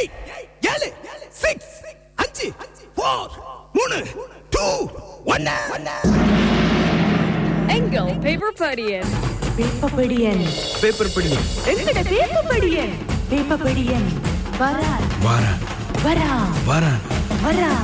Eight ஏழு six அஞ்சு four மூணு டூ ஒன்னு எங்கள் பேப்பர் படியன் வேப்பப்படியன் பேப்பர் படி எங்கட வேப்பப்படியன் வேப்பப்படியன் வரா வாரா வரா வாரா வரா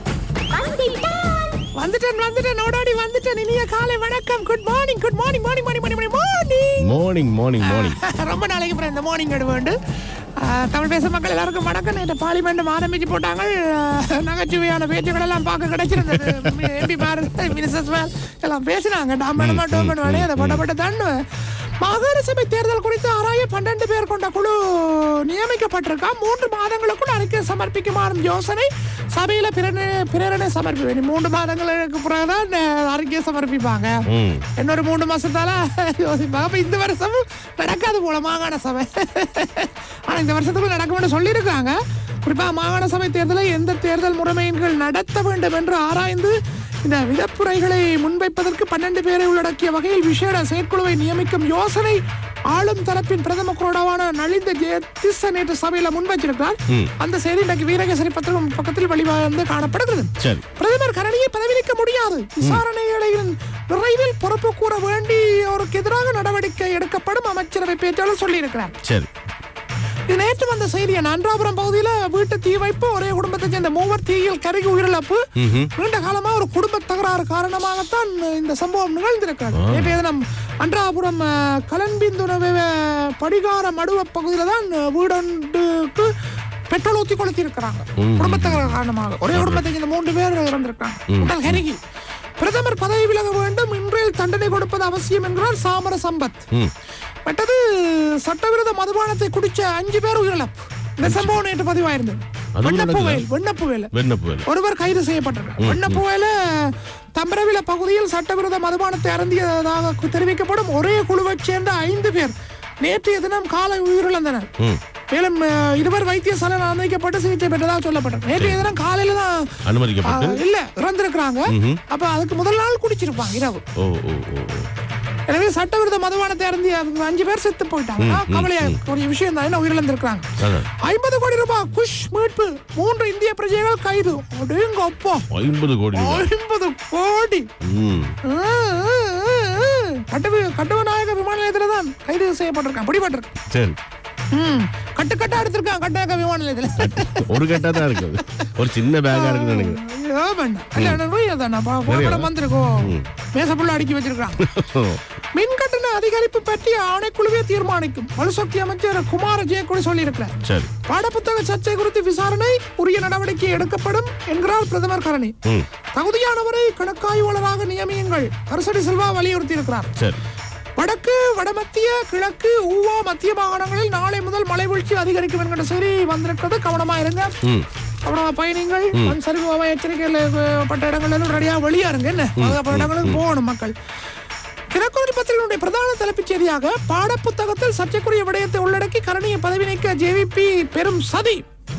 வந்துட்டேன் வந்துட்டேன் ஓடாடி வந்துட்டேன் இனிய காலை வணக்கம் good morning good morning morning morning morning morning morning morning morning ரொம்ப நாளைக்கு அப்புறம் இந்த மார்னிங் எடு வேண்டு ஆஹ், தமிழ் பேசும் மக்கள் எல்லாருக்கும் வணக்கம் நேற்று பார்லிமெண்ட் ஆரம்பிச்சு போட்டாங்க ஆஹ், நகைச்சுவையான பேச்சுகள் எல்லாம் பார்க்க கிடைச்சிருந்தது எம்பி மார் மினிஸ்டர்ஸ் மேல் எல்லாம் பேசினாங்க டாம் வேணுமா டோம் வேணுமானே அதை பட்டப்பட்ட தான் மாகாண சபை தேர்தல் குறித்து ஆராய பன்னெண்டு பேர் கொண்ட குழு நியமிக்கப்பட்டிருக்கா மூன்று மாதங்களுக்குள் அறிக்கை சமர்ப்பிக்குமாறும் யோசனை சபையில பிரேரணை பிரேரணை சமர்ப்பிப்பேன் மூன்று மாதங்களுக்கு பிறகுதான் அஹ், அறிக்கையை சமர்ப்பிப்பாங்க ம் இன்னொரு மூணு மாசத்தால யோசிப்பாங்க அப்ப இந்த வருஷம் நடக்காது போல மாகாண சபை ஆனா இந்த வருஷத்துக்குள்ள நடக்கும்னு சொல்லியிருக்காங்க குறிப்பா மாகாண சபை தேர்தலை எந்த தேர்தல் முறைமைகள் நடத்த வேண்டும் என்று ஆராய்ந்து இந்த விதப்புரைகளை முன்வைப்பதற்கு பன்னெண்டு பேரை உள்ளடக்கிய வகையில் விசேட செயற்குழுவை நியமிக்கும் யோசனை ஆளும் தரப்பின் பிரதம குரோடாவான நலிந்த ஜெயதிச நேற்று சபையில முன்வைச்சிருக்கிறார் அந்த செய்தி இன்றைக்கு வீரகேசரி பத்திரம் பக்கத்தில் வெளிவந்து காணப்படுகிறது சரி பிரதமர் கரணியை பதவியேற்க முடியாது விசாரணைகளின் விரைவில் பொறுப்பு கூற வேண்டியோருக்கு எதிராக நடவடிக்கை எடுக்கப்படும் அமைச்சரவை பேச்சாளர் சொல்லியிருக்கிறார் சரி இது நேற்று வந்த செய்தி நன்றாபுரம் பகுதியில வீட்டு தீ வைப்பு ஒரே குடும்பத்தை சேர்ந்த மூவர் தீயில் கருகி உயிரிழப்பு நீண்ட காலமா ஒரு குடும்ப தகராறு காரணமாகத்தான் இந்த சம்பவம் நிகழ்ந்திருக்கிறது நேற்றைய தினம் அன்றாபுரம் அஹ், கலன்பிந்துணவு அஹ், படிகார மடுவ பகுதியில தான் வீடொன்றுக்கு பெட்ரோல் ஊத்தி கொளுத்தி இருக்கிறாங்க குடும்ப தகராறு காரணமாக ஒரே குடும்பத்தை சேர்ந்த மூன்று பேர் இறந்திருக்காங்க உடல் கருகி பிரதமர் பதவி விலக வேண்டும் இன்றையில் தண்டனை கொடுப்பது அவசியம் என்கிறார் சாமர சம்பத் ம் மற்றது சட்டவிரோத மதுபானத்தை குடிச்ச அஞ்சு பேர் உயிரிழப்பு இந்த சம்பவம் நேற்று பதிவாயிருந்தது அதுவும் வெண்ணப்புவேல் வெண்ணப்புவேல் வெண்ணப்புவேல் ஒருவர் கைது செய்யப்பட்டிருக்கார் வெண்ணப்புவேல தம்பரவில பகுதியில் சட்டவிரோத மதுபானத்தை அருந்தியதாக கு- தெரிவிக்கப்படும் ஒரே குழுவைச் சேர்ந்த ஐந்து பேர் நேற்றைய தினம் காலை உயிரிழந்தனர் ம் மேலும் அஹ், இருவர் வைத்தியசாலையில் அனுமதிக்கப்பட்டு சிகிச்சை பெற்றதாக சொல்லப்பட்டது நேற்றைய தினம் காலையில தான் அனுமதிக்கப்பட்டு ஆஹ், இல்ல இறந்திருக்கிறாங்க அப்ப அதுக்கு முதல் நாள் குடிச்சிருப்பாங்க இரவு ஓ ஓ ஓ ஓ. எனவே சட்டவிரோத மதுபானத்தை அருந்தி அது அஞ்சு பேர் செத்து போயிட்டாங்க கவலையா ஒரு விஷயம் தான் என்ன உயிரிழந்திருக்காங்க அதான். ஐம்பது கோடி ரூபாய் குஷ் மீட்பு மூன்று இந்திய பிரஜைகள் கைது அப்படிங்க அப்பா ஐம்பது கோடி ரூபாய் ஐம்பது கோடி ம் கட்டு கட்டுவநாயக விமான நிலையத்துல தான் கைது செய்யப்பட்டிருக்கான் பிடிபட்டிருக்கான் சரி ம் கட்டு கட்டா எடுத்திருக்கான் கட்டுநாயக விமான நிலையத்துல ஒரு கட்டா தான் இருக்குது ஒரு சின்ன பேக்கா இருக்குன்னு நினைக்கிறேன் ஐயோ, வேண்டாம் இல்ல நோய் தானே புகைப்படம் வந்திருக்கோம் மேசப்புள்ள அடுக்கி வச்சிருக்கான் மின் கட்டண அதிகரிப்பு பற்றி ஆணைக்குழுவே தீர்மானிக்கும் வலுசக்தி அமைச்சர் குமார ஜெயக்குடி சொல்லியிருக்கிறார் சரி பாடப்புத்தக சர்ச்சை குறித்து விசாரணை உரிய நடவடிக்கை எடுக்கப்படும் என்கிறார் பிரதமர் கரணி ம் தகுதியானவரை கணக்காய்வாளராக நியமியுங்கள் அரசடி செல்வா வலியுறுத்தி இருக்கிறார் சரி வடக்கு வடமத்திய கிழக்கு ஊவா மத்திய மாகாணங்களில் நாளை முதல் மழை வீழ்ச்சி அதிகரிக்கும் என்கிற செய்தி வந்திருக்கிறது கவனமா இருங்க ம் கவனமா பயணிங்கள் மண் சரிவு அபாய எச்சரிக்கையில் அஹ், பட்ட இடங்கள்ல இருந்து ரெடியா வெளியா இருங்க என்ன பாதுகாப்பான இடங்களுக்கு போகணும் மக்கள் தினக்குரல் பத்திரிகையினுடைய பிரதான தலைப்புச் செய்தியாக பாடப்புத்தகத்தில் சர்ச்சைக்குரிய விடயத்தை உள்ளடக்கி கரணியை பதவி நீக்க ஜேவிபி பெரும் சதி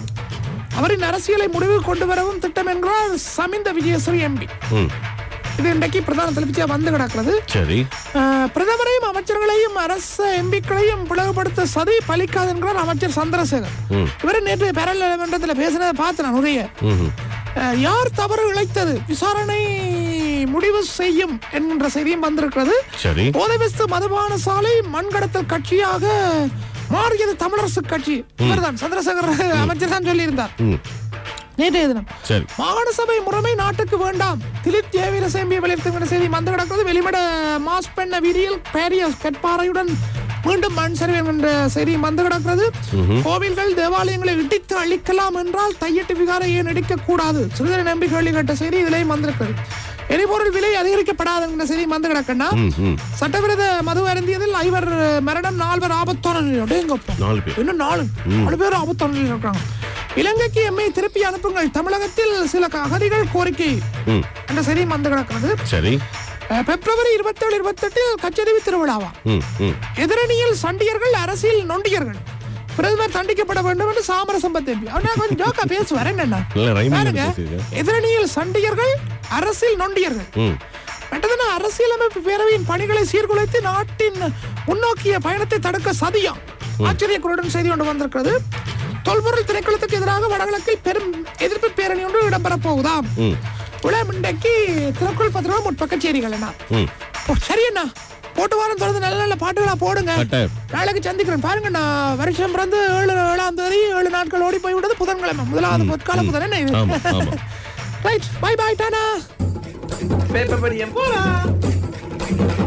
அவரின் அரசியலை முடிவுக்கு கொண்டு வரவும் திட்டம் என்கிறார் சமிந்த விஜயஸ்ரீ எம்பி ம் இது இன்றைக்கு பிரதான தலைப்புச்சியா வந்து கிடக்கிறது சரி அஹ், பிரதமரையும் அமைச்சர்களையும் அரசு எம்பிக்களையும் பிளவுபடுத்த சதி பலிக்காது என்கிறார் அமைச்சர் சந்திரசேகர் ம் இவர் நேற்று பேரமன்றத்தில் பேசினதை பார்த்து நான் நிறைய ம் அஹ், யார் தவறு இழைத்தது விசாரணை முடிவு செய்யும் என்கின்ற செய்தியும் வந்திருக்கிறது சரி போதைவஸ்து மதுபான சாலை மண்கடத்தல் கட்சியாக மாறியது தமிழரசு கட்சி இவர்தான் சந்திரசேகர் அமைச்சர் தான் சொல்லியிருந்தார் ம் நேற்றைய தினம் சரி மாகாண சபை முறைமை நாட்டுக்கு வேண்டாம் திலிப் ஜெயவீர சேம்பி வெளியிட்ட செய்தி வந்து கிடக்கிறது வெளிமட மாஸ் பெண்ண வீதியில் பேரியஸ் கட்பாறையுடன் மீண்டும் மண் சரிவு என்கின்ற செய்தி வந்து கிடக்கிறது கோவில்கள் தேவாலயங்களை இடித்து அழிக்கலாம் என்றால் தையிட்டு விகாரை ஏன் இடிக்க கூடாது சிறுதரை நம்பி கேள்வி கேட்ட செய்தி இதிலேயும் வந்திருக்கிறது எரிபொருள் விலை அதிகரிக்கப்படாது என்கிற செய்தி வந்து கிடக்கன்னா ம் ம் சட்டவிரோத மது அருந்தியதில் ஐவர் மரணம் நால்வர் ஆபத்தான நிலை. அடேங்கப்பா. நாலு பேர் இன்னும் நாலு நாலு பேர் ஆபத்தான நிலையில் இருக்காங்க இலங்கைக்கு எம்மை திருப்பி அனுப்புங்கள் தமிழகத்தில் சில அகதிகள் கோரிக்கை ம் என்ற செய்தி வந்து கிடக்கிறது சரி அஹ், பிப்ரவரி இருபத்தேழு இருபத்தெட்டில் கச்சதீவு திருவிழாவா ம் ம் எதிரணியில் சண்டியர்கள் அரசியல் நொண்டியர்கள் பிரதமர் தண்டிக்கப்பட வேண்டும் என்று சாமர சம்பத் எம்பி அவனா கொஞ்சம் ஜோக்கா பேசுவார் என்னன்னா நல்ல ரைமிங் பாருங்க பேசியிருக்கேன் எதிரணியில் சண்டியர்கள் அரசியல் நொண்டியர்கள் ம் மற்றதுனா அரசியலமைப்பு பேரவையின் பணிகளை சீர்குலைத்து நாட்டின் முன்னோக்கிய பயணத்தை தடுக்க சதியா ஆச்சரியக்குறையுடன் செய்தி கொண்டு வந்திருக்கிறது தொல்பொருள் திணைக்களத்துக்கு எதிராக வடகிழக்கில் பெரும் எதிர்ப்பு பேரணி ஒன்று இடம்பெறப் போகுதாம் ம் உலகம் இன்றைக்கு திருக்குறள் பத்திரம் முற்பக்க செய்திகள் என்ன ம் ஓ, சரி அண்ணா போட்டு வாரம் தொடர்ந்து நல்ல நல்ல பாட்டுகளா போடுங்க கட்டாயம். நாளைக்கு சந்திக்கிறேன் பாருங்க நான் வருஷம் பிறந்து ஏழு ஏழாம் தேதி ஏழு நாட்கள் ஓடி போய் விட்டது புதன்கிழமை முதலாவது பொற்கால புதன் என்ன இது ஆமா ஆமா ரைட் பை பை டானா பேப்பர் படியம் போலாம்